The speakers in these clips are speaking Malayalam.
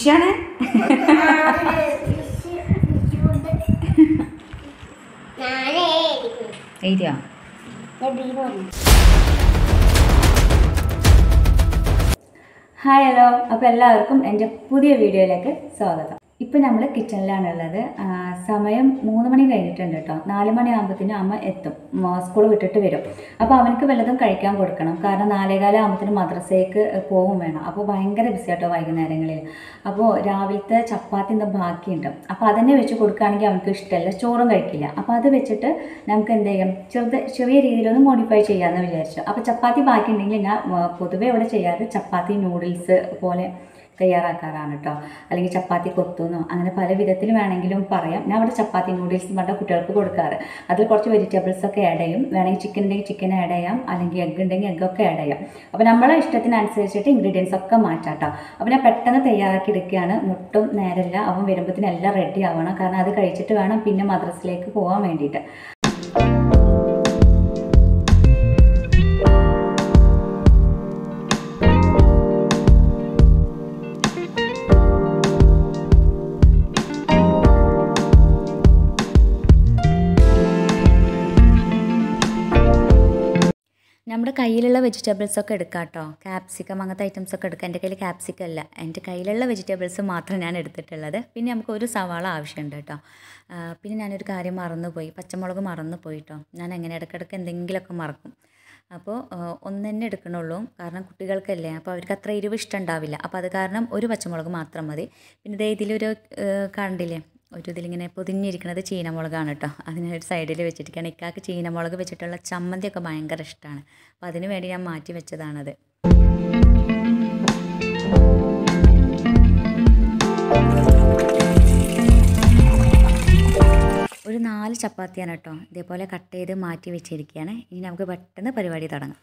ഫിഷാണ് ഞാനേ എഴുതിയോ ഹായ് ഹലോ അപ്പോൾ എല്ലാവർക്കും എൻ്റെ പുതിയ വീഡിയോയിലേക്ക് സ്വാഗതം ഇപ്പം നമ്മൾ കിച്ചണിലാണുള്ളത് ആ, സമയം മൂന്ന് മണി കഴിഞ്ഞിട്ടുണ്ട് കേട്ടോ നാല് മണിയാകുമ്പോഴത്തേനും അമ്മ എത്തും സ്കൂൾ വിട്ടിട്ട് വരും അപ്പോൾ അവനക്ക് വല്ലതും കഴിക്കാൻ കൊടുക്കണം കാരണം നാലേകാലം ആകുമ്പോഴത്തേനും മദ്രസയ്ക്ക് പോകും വേണം അപ്പോൾ ഭയങ്കര ബിസി ആട്ടോ വൈകുന്നേരങ്ങളിൽ അപ്പോൾ രാവിലത്തെ ചപ്പാത്തി എന്താ ബാക്കിയുണ്ട് അപ്പോൾ അതന്നെ വെച്ച് കൊടുക്കുകയാണെങ്കിൽ അവനക്ക് ഇഷ്ടമല്ല ചോറും കഴിക്കില്ല അപ്പോൾ അത് വെച്ചിട്ട് നമുക്ക് എന്ത് ചെയ്യാം ചെറുത് ചെറിയ രീതിയിലൊന്ന് മോഡിഫൈ ചെയ്യാമെന്ന് വിചാരിച്ചു അപ്പോൾ ചപ്പാത്തി ബാക്കി ഉണ്ടെങ്കിൽ ഞാൻ ആ, പൊതുവേ ഇവിടെ ചെയ്യാറ് ചപ്പാത്തി നൂഡിൽസ് പോലെ തയ്യാറാക്കാറാണ് കേട്ടോ അല്ലെങ്കിൽ ചപ്പാത്തി കൊത്തുന്നോ അങ്ങനെ പല വിധത്തിൽ വേണമെങ്കിലും പറയാം ഞാൻ അവിടെ ചപ്പാത്തി നൂഡിൽസ് പറഞ്ഞ കുട്ടികൾക്ക് കൊടുക്കാറ് അതിൽ കുറച്ച് വെജിറ്റബിൾസ് ഒക്കെ ആഡ് ചെയ്യും വേണമെങ്കിൽ ചിക്കൻ ഉണ്ടെങ്കിൽ ചിക്കൻ ആഡ് ചെയ്യാം അല്ലെങ്കിൽ എഗ് ഉണ്ടെങ്കിൽ എഗ് ഒക്കെ ആഡ് ചെയ്യാം അപ്പോൾ നമ്മളെ ഇഷ്ടത്തിനനുസരിച്ചിട്ട് ഇൻഗ്രീഡിയൻസ് ഒക്കെ മാറ്റാം കേട്ടോ അപ്പോൾ ഞാൻ പെട്ടെന്ന് തയ്യാറാക്കി എടുക്കുകയാണ് മുട്ടും നേരല്ല അവൻ വരുമ്പോഴത്തേനും എല്ലാം റെഡി ആവണം കാരണം അത് കഴിച്ചിട്ട് വേണം പിന്നെ മദ്രസിലേക്ക് പോകാൻ വേണ്ടിയിട്ട് നമ്മുടെ കയ്യിലുള്ള വെജിറ്റബിൾസ് ഒക്കെ എടുക്കാം കേട്ടോ ക്യാപ്സിക്കം അങ്ങനത്തെ ഐറ്റംസ് ഒക്കെ എടുക്കാം എൻ്റെ കയ്യിൽ ക്യാപ്സിക്കം അല്ല എൻ്റെ കയ്യിലുള്ള വെജിറ്റബിൾസ് മാത്രം ഞാൻ എടുത്തിട്ടുള്ളത് പിന്നെ നമുക്ക് ഒരു സവാള ആവശ്യമുണ്ട് കേട്ടോ ആ, പിന്നെ ഞാനൊരു കാര്യം മറന്നുപോയി പച്ചമുളക് മറന്നു പോയി കേട്ടോ ഞാൻ എങ്ങനെ ഇടയ്ക്കിടയ്ക്ക് എന്തെങ്കിലുമൊക്കെ മറക്കും അപ്പോൾ ആ, ഒന്ന് തന്നെ എടുക്കണുള്ളൂ കാരണം കുട്ടികൾക്കല്ലേ അപ്പോൾ അവർക്ക് അത്ര എരിവ് ഇഷ്ടം ഉണ്ടാവില്ല അപ്പോൾ അത് കാരണം ഒരു പച്ചമുളക് മാത്രം മതി പിന്നെ ദേ ഇതിലൊരു ആ, കണ്ടില്ലേ ഒരു ഇതിലിങ്ങനെ പൊതിഞ്ഞിരിക്കുന്നത് ചീനമുളകാണ് കേട്ടോ അതിനെ ഒരു സൈഡിൽ വെച്ചിരിക്കുകയാണ് ഇക്കാക്ക് ചീനമുളക് വെച്ചിട്ടുള്ള ചമ്മന്തിയൊക്കെ ഭയങ്കര ഇഷ്ടമാണ് അപ്പോൾ അതിന് വേണ്ടി ഞാൻ മാറ്റി വെച്ചതാണത് ഒരു നാല് ചപ്പാത്തിയാണ് കേട്ടോ ഇതേപോലെ കട്ട് ചെയ്ത് മാറ്റി വെച്ചിരിക്കുകയാണ് ഇനി നമുക്ക് പെട്ടെന്ന് പരിപാടി തുടങ്ങാം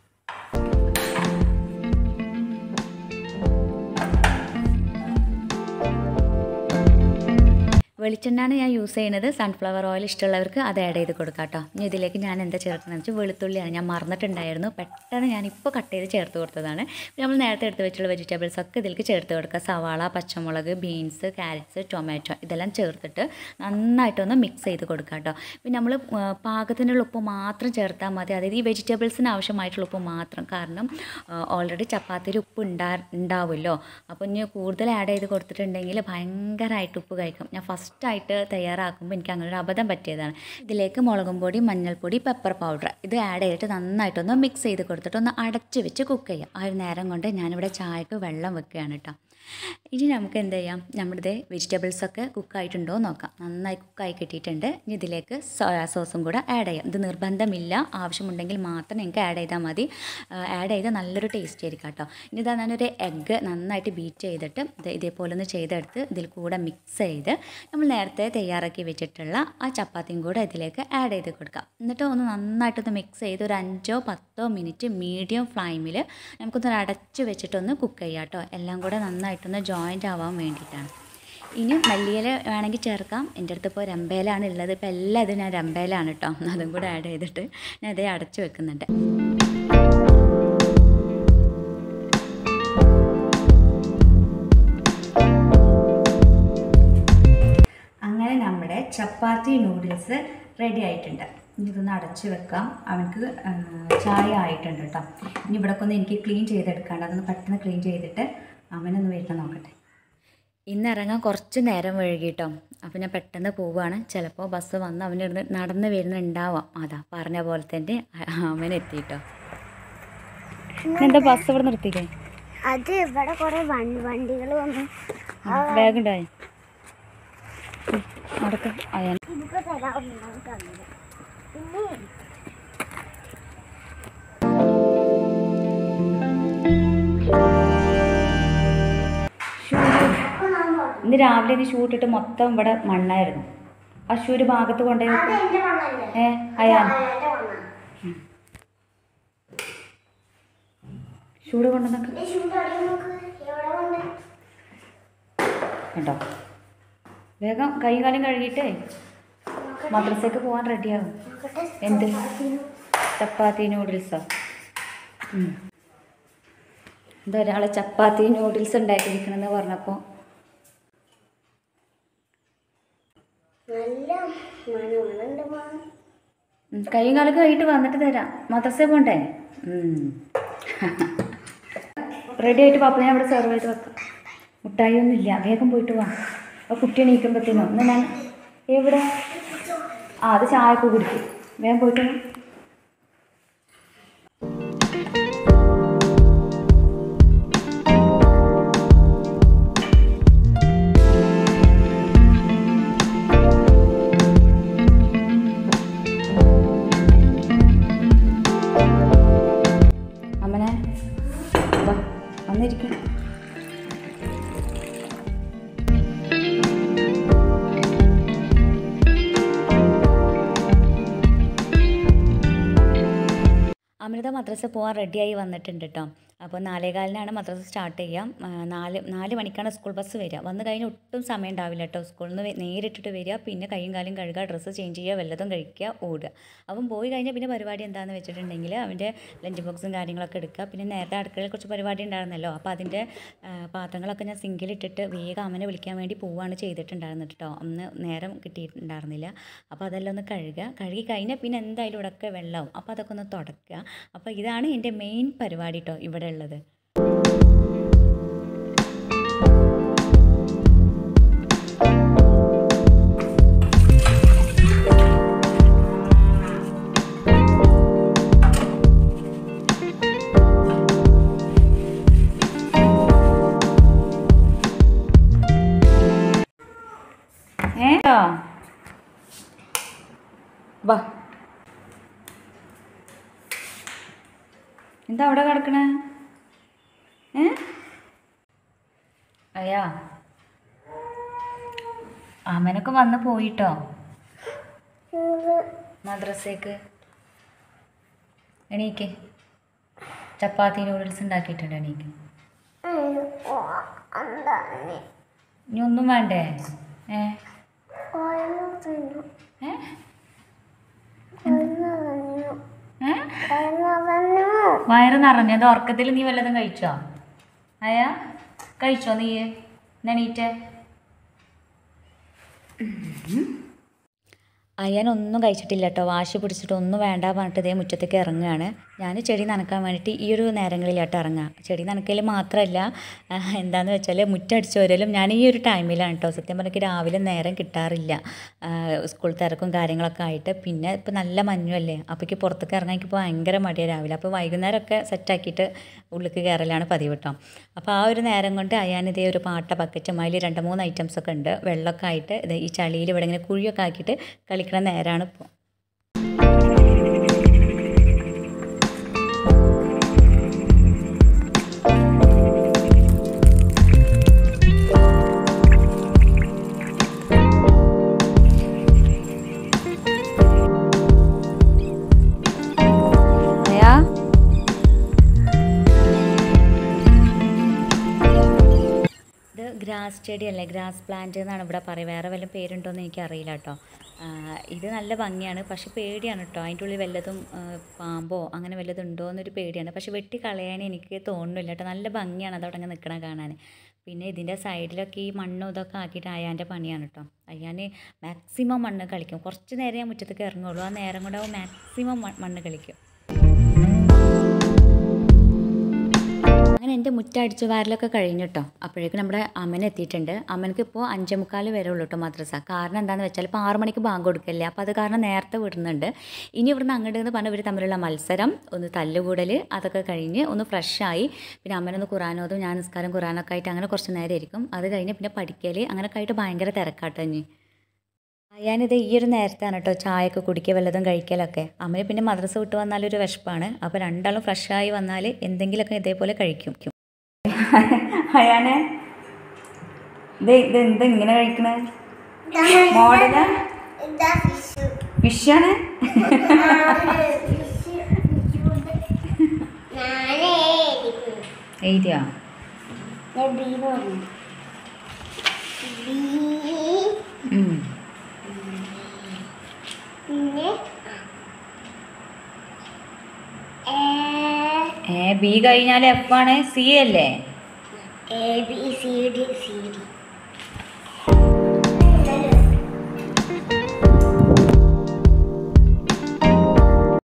വെളിച്ചെണ്ണയാണ് ഞാൻ യൂസ് ചെയ്യുന്നത് സൺഫ്ലവർ ഓയിൽ ഇഷ്ടമുള്ളവർക്ക് അത് ആഡ് ചെയ്ത് കൊടുക്കാം കേട്ടോ ഇനി ഇതിലേക്ക് ഞാൻ എന്താ ചേർക്കുന്നത് വെച്ചാൽ വെളുത്തുള്ളിയാണ് ഞാൻ മറന്നിട്ടുണ്ടായിരുന്നു പെട്ടെന്ന് ഞാൻ ഇപ്പോൾ കട്ട് ചെയ്ത് ചേർത്ത് കൊടുത്തതാണ് പിന്നെ നമ്മൾ നേരത്തെ എടുത്ത് വെച്ചുള്ള വെജിറ്റബിൾസ് ഒക്കെ ഇതിലേക്ക് ചേർത്ത് കൊടുക്കുക സവാള പച്ചമുളക് ബീൻസ് ക്യാരറ്റ്സ് ടൊമാറ്റോ ഇതെല്ലാം ചേർത്തിട്ട് നന്നായിട്ടൊന്ന് മിക്സ് ചെയ്ത് കൊടുക്കുക കേട്ടോ പിന്നെ നമ്മൾ പാകത്തിനുള്ള ഉപ്പ് മാത്രം ചേർത്താൽ മതി അതായത് ഈ വെജിറ്റബിൾസിന് ആവശ്യമായിട്ടുള്ള ഉപ്പ് മാത്രം കാരണം ഓൾറെഡി ചപ്പാത്തിയിൽ ഉപ്പ് ഉണ്ടാ ഉണ്ടാവുമല്ലോ അപ്പോൾ ഇനി കൂടുതൽ ആഡ് ചെയ്ത് കൊടുത്തിട്ടുണ്ടെങ്കിൽ ഭയങ്കരമായിട്ട് ഉപ്പ് കഴിക്കും ഞാൻ ഫസ്റ്റായിട്ട് തയ്യാറാക്കുമ്പോൾ എനിക്ക് അങ്ങനെ ഒരു അബദ്ധം പറ്റിയതാണ് ഇതിലേക്ക് മുളകും പൊടി മഞ്ഞൾപ്പൊടി പെപ്പർ പൗഡർ ഇത് ആഡ് ചെയ്തിട്ട് നന്നായിട്ടൊന്ന് മിക്സ് ചെയ്ത് കൊടുത്തിട്ട് ഒന്ന് അടച്ച് വെച്ച് കുക്ക് ചെയ്യാം ആ ഒരു നേരം കൊണ്ട് ഞാനിവിടെ ചായക്ക് വെള്ളം വെക്കുകയാണ് കേട്ടോ ഇനി നമുക്ക് എന്ത് ചെയ്യാം നമ്മുടെ വെജിറ്റബിൾസൊക്കെ കുക്കായിട്ടുണ്ടോ എന്ന് നോക്കാം നന്നായി കുക്കായി കിട്ടിയിട്ടുണ്ട് ഇനി ഇതിലേക്ക് സോയാ സോസും കൂടെ ആഡ് ചെയ്യാം ഇത് നിർബന്ധമില്ല ആവശ്യമുണ്ടെങ്കിൽ മാത്രം നിങ്ങൾക്ക് ആഡ് ചെയ്താൽ മതി ആഡ് ചെയ്താൽ നല്ലൊരു ടേസ്റ്റ് ആയിരിക്കും കേട്ടോ ഇനി ഇതാ ഞാനൊരു എഗ്ഗ് നന്നായിട്ട് ബീറ്റ് ചെയ്തിട്ട് ഇത് ഇതേപോലെ ഒന്ന് ചെയ്തെടുത്ത് ഇതിൽ കൂടെ മിക്സ് ചെയ്ത് നമ്മൾ നേരത്തെ തയ്യാറാക്കി വെച്ചിട്ടുള്ള ആ ചപ്പാത്തിയും കൂടെ ഇതിലേക്ക് ആഡ് ചെയ്ത് കൊടുക്കാം എന്നിട്ട് ഒന്ന് നന്നായിട്ടൊന്ന് മിക്സ് ചെയ്ത് ഒരു അഞ്ചോ പത്തോ മിനിറ്റ് മീഡിയം ഫ്ലെയിമിൽ നമുക്കൊന്ന് അടച്ച് വെച്ചിട്ടൊന്ന് കുക്ക് ചെയ്യാം കേട്ടോ എല്ലാം കൂടെ നന്നായിട്ടൊന്ന് ജോയിൻ്റ് ആവാൻ വേണ്ടിയിട്ടാണ് ഇനി മല്ലിയില വേണമെങ്കിൽ ചേർക്കാം എൻ്റെ അടുത്ത് ഇപ്പോൾ രമ്പയിലാണ് ഉള്ളത് ഇപ്പോൾ എല്ലാം ഇത് ഞാൻ രമ്പയിലാണ് കേട്ടോ അതും കൂടെ ആഡ് ചെയ്തിട്ട് ഞാൻ അതേ അടച്ച് വെക്കുന്നുണ്ട് അങ്ങനെ നമ്മുടെ ചപ്പാത്തി നൂഡിൽസ് റെഡി ആയിട്ടുണ്ട് ഇനി ഇതൊന്ന് അടച്ച് വെക്കാം അവനക്ക് ആ, ചായ ആയിട്ടുണ്ട് കേട്ടോ ഇനി ഇവിടെ ഒന്ന് എനിക്ക് ക്ലീൻ ചെയ്തെടുക്കാണ്ട് അതൊന്ന് പെട്ടെന്ന് ക്ലീൻ ചെയ്തിട്ട് അവനൊന്ന് വീട്ടിൽ നോക്കട്ടെ ഇന്ന് ഇറങ്ങാൻ കുറച്ച് നേരം വൈകിട്ടോ അപ്പോൾ ഞാൻ പെട്ടെന്ന് പോവുകയാണ് ചിലപ്പോൾ ബസ് വന്ന് അവനിരുന്ന് നടന്ന് വരുന്നുണ്ടാവാം അതാ പറഞ്ഞ പോലെ തന്നെ അവൻ എത്തിയിട്ടോ എന്താ ബസ് ഇവിടെ നിർത്തിയില്ലേ അത് ഇവിടെ കുറെ വണ്ടികൾ വന്നു ബാഗ് ഉണ്ടായി നടക്ക അയാൻ ഇതിപ്പോ തരാവുന്നതാണ് തന്നത് പിന്നെ ഇന്ന് രാവിലെ ഇത് ഷൂട്ടിട്ട് മൊത്തം ഇവിടെ മണ്ണായിരുന്നു ആ ഷൂ ഒരു ഭാഗത്ത് കൊണ്ടുപോയി വെക്കും. എന്റെ മണ്ണല്ലേ ഏ അയാൻ എന്റെ മണ്ണാ ഷൂട് കൊണ്ടുവന്നൊക്കെ ഈ ഷൂട്ട് അടിയിൽ നോക്ക് എവിടെ കൊണ്ട് കേട്ടോ വേഗം കൈ കാലം കഴുകിയിട്ടേ മദ്രസയ്ക്ക് പോകാൻ റെഡിയാകും നോക്കട്ടെ എന്ത് ചപ്പാത്തി നൂഡിൽസോ എന്താ ഒരാൾ ചപ്പാത്തി നൂഡിൽസ് ഉണ്ടാക്കിയിരിക്കണമെന്ന് പറഞ്ഞപ്പോൾ നല്ല മണമുണ്ട് മാ ഉം, കൈയും കാലൊക്കെ കഴിഞ്ഞിട്ട് വന്നിട്ട് തരാം മദ്രസയിൽ പോണ്ടേ റെഡി ആയിട്ട് പാപ്പ ഞാൻ ഇവിടെ സെർവ് ചെയ്ത് വെക്കാം മുട്ടായി ഒന്നും ഇല്ല വേഗം പോയിട്ട് വാ ആ കുട്ടി എണീക്കുമ്പോഴത്തേനും ഒന്ന് ഞാൻ എവിടെ ആ അത് ചായക്ക് കുടിക്കും വേഗം പോയിട്ട് വാ അമ്മനെ വാ വന്നിരിക്കും അമൃത മദ്രസ പോകാൻ റെഡിയായി വന്നിട്ടുണ്ട് കേട്ടോ അപ്പോൾ നാലേകാലിനാണ് മദ്രസ സ്റ്റാർട്ട് ചെയ്യാം ആ, നാല് നാല് മണിക്കാണ് സ്കൂൾ ബസ് വരിക വന്ന് കഴിഞ്ഞ് ഒട്ടും സമയം ഉണ്ടാവില്ല കേട്ടോ സ്കൂളിൽ നിന്ന് നേരിട്ടിട്ട് വരിക പിന്നെ കൈയും കാലും കഴുകുക ഡ്രസ്സ് ചേഞ്ച് ചെയ്യുക വല്ലതും കഴിക്കുക ഓടുക അവൻ പോയി കഴിഞ്ഞാൽ പിന്നെ പരിപാടി എന്താണെന്ന് വെച്ചിട്ടുണ്ടെങ്കിൽ അവൻ്റെ ലഞ്ച് ബോക്സും കാര്യങ്ങളൊക്കെ എടുക്കുക പിന്നെ നേരത്തെ അടുക്കളയിൽ കുറച്ച് പരിപാടി ഉണ്ടായിരുന്നല്ലോ അപ്പോൾ അതിൻ്റെ ആ, പാത്രങ്ങളൊക്കെ ഞാൻ സിങ്കിലിട്ടിട്ട് വേഗം അമ്മനെ വിളിക്കാൻ വേണ്ടി പോവുകയാണ് ചെയ്തിട്ടുണ്ടായിരുന്നത് കേട്ടോ അന്ന് നേരം കിട്ടിയിട്ടുണ്ടായിരുന്നില്ല അപ്പോൾ അതെല്ലാം ഒന്ന് കഴുകുക കഴുകി കഴിഞ്ഞാൽ പിന്നെ എന്തായാലും ഇവിടെയൊക്കെ വെള്ളമാവും അപ്പോൾ അതൊക്കെ ഒന്ന് തുടക്കുക അപ്പോൾ ഇതാണ് എൻ്റെ മെയിൻ പരിപാടി കേട്ടോ ഇവിടെ ഉള്ളത് ഏ ട്ടോ. വാ എന്താ അവിടെ കിടക്കണേ ഏ അയ്യാ അമ്മനൊക്കെ വന്ന് പോയിട്ടോ മദ്രസേക്ക് എണീക്ക് ചപ്പാത്തി നൂഡിൽസ് ഉണ്ടാക്കിയിട്ടുണ്ട് എണീക്ക് എന്താണ് ഇനി ഒന്നും വേണ്ടേ ഏ ഓരോ തിന്നു ഏ ഓരോ തിന്നു ഏ ഓരോ തിന്നു വയറ് നിറഞ്ഞു അത് ഉറക്കത്തിൽ നീ വല്ലതും കഴിച്ചോ അയാ കഴിച്ചോ നീ എണീറ്റേ അയ്യാനൊന്നും കഴിച്ചിട്ടില്ല കേട്ടോ വാശി പിടിച്ചിട്ട് ഒന്നും വേണ്ട പറഞ്ഞിട്ട് ഇതേ മുറ്റത്തേക്ക് ഇറങ്ങുകയാണ് ഞാൻ ചെടി നനക്കാൻ വേണ്ടിയിട്ട് ഈ ഒരു നേരങ്ങളിലായിട്ട് ഇറങ്ങുക ചെടി നനക്കൽ മാത്രമല്ല ആ, എന്താണെന്ന് വെച്ചാൽ മുറ്റടിച്ച് വരലും ഞാൻ ഈ ഒരു ടൈമിലാണ് കേട്ടോ സത്യം പറഞ്ഞാൽ രാവിലെ നേരം കിട്ടാറില്ല ആ, സ്കൂൾ തിരക്കും കാര്യങ്ങളൊക്കെ ആയിട്ട് പിന്നെ ഇപ്പോൾ നല്ല മഞ്ഞുമല്ലേ അപ്പോഴേക്ക് പുറത്തേക്ക് ഇറങ്ങാൻ എനിക്ക് ഭയങ്കര മടിയാണ് രാവിലെ അപ്പോൾ വൈകുന്നേരമൊക്കെ സെറ്റാക്കിയിട്ട് ഉള്ളിലേക്ക് കയറലാണ് പതിവ് കേട്ടോ അപ്പോൾ ആ ഒരു നേരം കൊണ്ട് അയാനിതേ ഒരു പാട്ട ബക്കറ്റും അതിൽ രണ്ട് മൂന്ന് ഐറ്റംസ് ഒക്കെ ഉണ്ട് വെള്ളമൊക്കെ ആയിട്ട് ഇത് ഈ ചളിയിൽ ഇവിടെ ഇങ്ങനെ കുഴിയൊക്കെ ആക്കിയിട്ട് കളിക്കണ നേരമാണ് ഇപ്പോൾ അയാ ഇത് ഗ്രാസ് ചെടി അല്ലേ ഗ്രാസ് പ്ലാന്റ് എന്നാണ് ഇവിടെ പറയുക വേറെ വല്ല പേരുണ്ടോ എന്ന് എനിക്കറിയില്ല കേട്ടോ ആ, ഇത് നല്ല ഭംഗിയാണ് പക്ഷെ പേടിയാണ് കേട്ടോ അതിൻ്റെ ഉള്ളിൽ വല്ലതും ആ, പാമ്പോ അങ്ങനെ വല്ലതും ഉണ്ടോ എന്നൊരു പേടിയാണ് പക്ഷെ വെട്ടി കളയാൻ എനിക്ക് തോന്നുന്നില്ല കേട്ടോ നല്ല ഭംഗിയാണ് അതവിടെ അങ്ങനെ നിൽക്കണ കാണാൻ പിന്നെ ഇതിൻ്റെ സൈഡിലൊക്കെ ഈ മണ്ണും ഇതൊക്കെ ആക്കിയിട്ട് അയ്യാൻ്റെ പണിയാണ് കേട്ടോ അയ്യാൻ മാക്സിമം മണ്ണ് കളിക്കും കുറച്ച് നേരം ഞാൻ മുറ്റത്തേക്ക് ഇറങ്ങുള്ളൂ ആ നേരം കൊണ്ട് അവൻ മാക്സിമം മണ്ണ് കളിക്കും അങ്ങനെ എൻ്റെ മുറ്റടിച്ചു വാരലൊക്കെ കഴിഞ്ഞു കേട്ടോ അപ്പോഴേക്കും നമ്മുടെ അമ്മൻ എത്തിയിട്ടുണ്ട് അമ്മനക്ക് ഇപ്പോൾ അഞ്ചേ മുക്കാൽ വരെ ഉള്ളൂ കേട്ടോ മദ്രസ കാരണം എന്താണെന്ന് വെച്ചാൽ ഇപ്പോൾ ആറ് മണിക്ക് ബാങ്ക് കൊടുക്കല്ലേ അപ്പോൾ അത് കാരണം നേരത്തെ വിടുന്നുണ്ട് ഇനി ഇവിടുന്ന് അങ്ങോട്ട് എന്ന് പറഞ്ഞാൽ ഇവർ തമ്മിലുള്ള മത്സരം ഒന്ന് തല്ലുകൂടൽ അതൊക്കെ കഴിഞ്ഞ് ഒന്ന് ഫ്രഷായി പിന്നെ അമ്മനൊന്ന് ഖുറാനോതും ഞാൻ നിസ്കാരം ഖുറാനൊക്കെ ആയിട്ട് അങ്ങനെ കുറച്ച് നേരം ഇരിക്കും അത് കഴിഞ്ഞ് പിന്നെ പഠിക്കൽ അങ്ങനെയൊക്കെ ആയിട്ട് ഭയങ്കര തിരക്കാട്ടോ ഇനി ഞാനിത് ഈ ഒരു നേരത്താണ് കേട്ടോ ചായയൊക്കെ കുടിക്കുക വല്ലതും കഴിക്കലൊക്കെ അമ്മന് പിന്നെ മദ്രസ വിട്ട് വന്നാലൊരു വിശപ്പാണ് അപ്പോൾ രണ്ടാളും ഫ്രഷായി വന്നാൽ എന്തെങ്കിലുമൊക്കെ ഇതേപോലെ കഴിക്കും അയാനെ ഇത് ഇത് എന്ത് ഇങ്ങനെ കഴിക്കണേ മോഡല് ഇതാ ഫിഷ് ഫിഷാണ് ഞാനേ എഴുതിയോ ബീ പറഞ്ഞു ബീ ഉം. പിന്നെ എ ഏ ബി കഴിഞ്ഞാൽ എഫ് ആണ് സി അല്ലേ A B C D C D